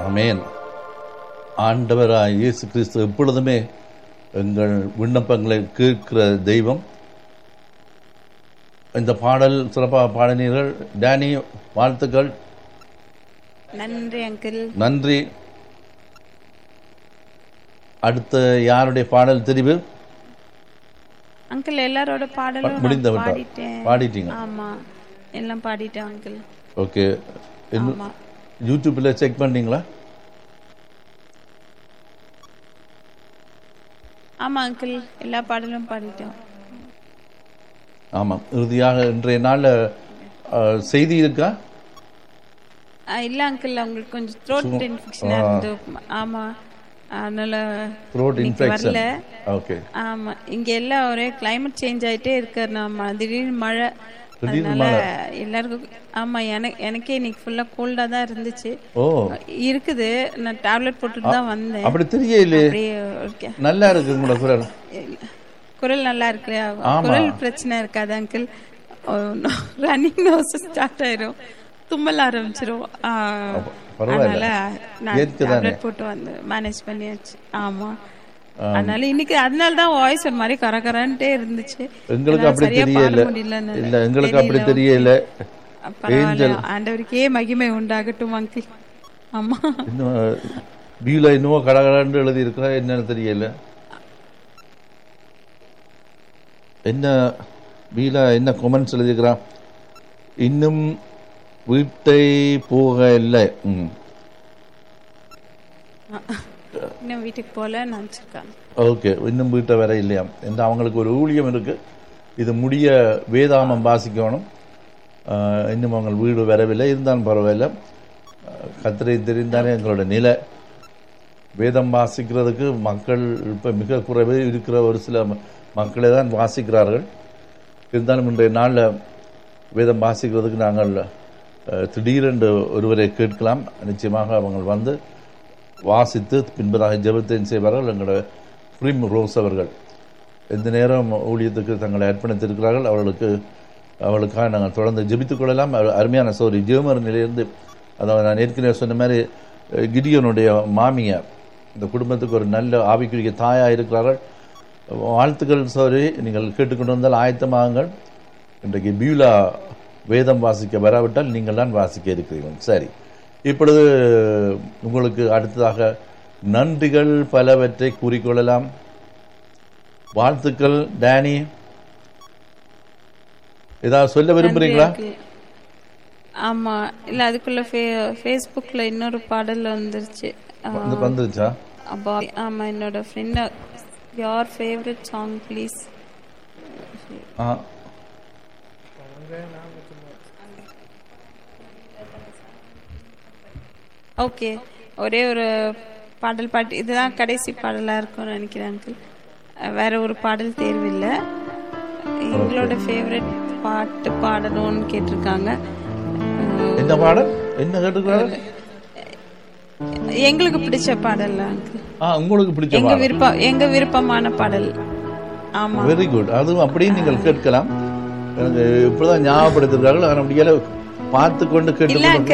அமேன் ஆண்டவராய் இயேசு கிறிஸ்து எப்பொழுதுமே எங்கள் விண்ணப்பங்களை கேட்கிற தெய்வம் இந்த பாடல் சிறப்பாக பாடினீர்கள் டேனி வாழ்த்துக்கள் நன்றி அங்கிள் நன்றி அடுத்த யாருடைய பாடல் தெரிவு அங்கிள் எல்லாரோட பாடலும் நான் முடிந்து விட்டா பாடிட்டேன் பாடிட்டீங்க ஆமா எல்லாம் பாடிட்டேன் அங்கிள் ஓகே இன்னும் ஆமா யூடியூப்ல செக் பண்ணீங்களா ஆமா அங்கிள் எல்லா பாடலும் பாடிட்டோம் ஆமாம் இறுதியாக இன்றைய நாளில் செய்தி இருக்கா ஆ, இல்ல அங்கிள் அவங்களுக்கு கொஞ்சம் த்ரோட் இன்ஃபெக்ஷனா இருந்து ஆமா அதனால த்ரோட் இன்னைக்கு இன்ஃபெக்ஷன் வரல ஓகே ஆமா இங்க எல்லாம் ஒரே கிளைமேட் சேஞ்ச் ஆயிட்டே இருக்கு நம்ம திடீர்னு மழை திடீர்னு அதனால எல்லாருக்கும் ஆமா எனக்கு எனக்கே இன்னைக்கு ஃபுல்லா கோல்டா தான் இருந்துச்சு ஓ இருக்குது நான் டேப்லெட் போட்டுட்டு தான் வந்தேன் அப்படி தெரியலையே அப்படியே okay. நல்லா இருக்கு உங்களோட குரல் குரல் நல்லா இருக்கு குரல் பிரச்சனை இருக்காது அங்கிள் ரன்னிங் நோஸ் ஸ்டார்ட் ஆயிரும் தும்மல் ஆரம்பிச்சிரும் ஆ, பரவாயில்ல. அதனால நான் இயற்கை தானே. டேப்லெட் போட்டு வந்து மேனேஜ் பண்ணியாச்சு ஆமா அதனால இன்னைக்கு அதனால தான் வாய்ஸ் ஒரு மாதிரி கரகரன்ட்டே இருந்துச்சு எங்களுக்கு என்னால அப்படி சரியா தெரியல பாட முடியல இல்ல எங்களுக்கு அப்படி தெரியல பரவாயில்ல ஆண்டவருக்கே மகிமை உண்டாகட்டும் அங்கிள் ஆமா இன்னும் பியூல இன்னும் கடகடன்னு எழுதி இருக்கா என்னன்னு தெரியல என்ன பியூல என்ன கொமெண்ட்ஸ் எழுதியிருக்கிறான் இன்னும் வீட்டை போக இல்லை ம் இன்னும் வீட்டுக்கு போல நினைச்சிருக்காங்க ஓகே இன்னும் வீட்டை வர இல்லையா என்று அவங்களுக்கு ஒரு ஊழியம் இருக்கு இது முடிய வேதாமம் வாசிக்கணும் ஆஹ், இன்னும் அவங்க வீடு வரவில்லை இருந்தாலும் பரவாயில்ல கத்திரை தெரிந்தாலே எங்களோட நிலை வேதம் வாசிக்கிறதுக்கு மக்கள் இப்போ மிக குறைவே இருக்கிற ஒரு சில ம- மக்களே தான் வாசிக்கிறார்கள் இருந்தாலும் இன்றைய நாளில் வேதம் வாசிக்கிறதுக்கு நாங்கள் அஹ், திடீரென்று ஒருவரை கேட்கலாம் நிச்சயமாக அவங்க வந்து வாசித்து பின்பதாக ஜெபத்தையும் செய்வார்கள் எங்களோட பிரிம் ரோஸ் அவர்கள் எந்த நேரம் ஊழியத்துக்கு தங்களை அர்ப்பணித்திருக்கிறார்கள் அவர்களுக்கு அவளுக்காக நாங்கள் தொடர்ந்து ஜெபித்துக் கொள்ளலாம் அரு- அருமையான சோரி ஜெர்மர் நிலையிலிருந்து அதாவது நான் ஏற்கனவே சொன்ன மாதிரி அஹ், கிடியோனுடைய மாமியார் இந்த குடும்பத்துக்கு ஒரு நல்ல ஆவிக்குரிய தாயாக இருக்கிறார்கள் வாழ்த்துக்கள் சோரி நீங்கள் கேட்டுக்கொண்டு வந்தால் ஆயத்தமாகுங்கள் இன்றைக்கு பியூலா வேதம் வாசிக்க வராவிட்டால் நீங்கள் தான் வாசிக்க இருக்கிறீர்கள் சரி இப்பொழுது உங்களுக்கு அடுத்ததாக நன்றிகள் பலவற்றை கூறிக்கொள்ளலாம் வாழ்த்துக்கள் டேனி ஏதாவது சொல்ல விரும்புறீங்களா நன்றி uncle. ஆமா இல்ல அதுக்குள்ள ஃபே- ஃபேஸ்புக்ல இன்னொரு பாடல் வந்துருச்சு ஆ, வந்து வந்துருச்சா about ஆமா என்னோட friend your favourite song please ஆ ஓகே ஒரே ஒரு பாடல் பாட்டு இதுதான் கடைசி பாடலா இருக்கும்னு நினைக்கிறேன் uncle. அஹ் வேற ஒரு பாடல் தேர்வு இல்ல எங்களோட ஃபேவரட் பாட்டு பாடணும்னு கேட்டிருக்காங்க அஹ் என்ன பாடல் என்ன கேட்டுக்கிறாரு எங்களுக்கு பிடிச்ச பாடல் அங்கிள் ஆ உங்களுக்கு பிடிச்ச எங்க பாடல் விருப்பம் எங்க விருப்பமான பாடல் ஆமா வெரி குட் அதுவும் அப்படியே நீங்கள் கேட்கலாம் எனக்கு இப்படிதான் ஞாபகப்படுத்துகிறார்கள் ஆனால் முடியல பார்த்து கொண்டு இல்ல கேட்டு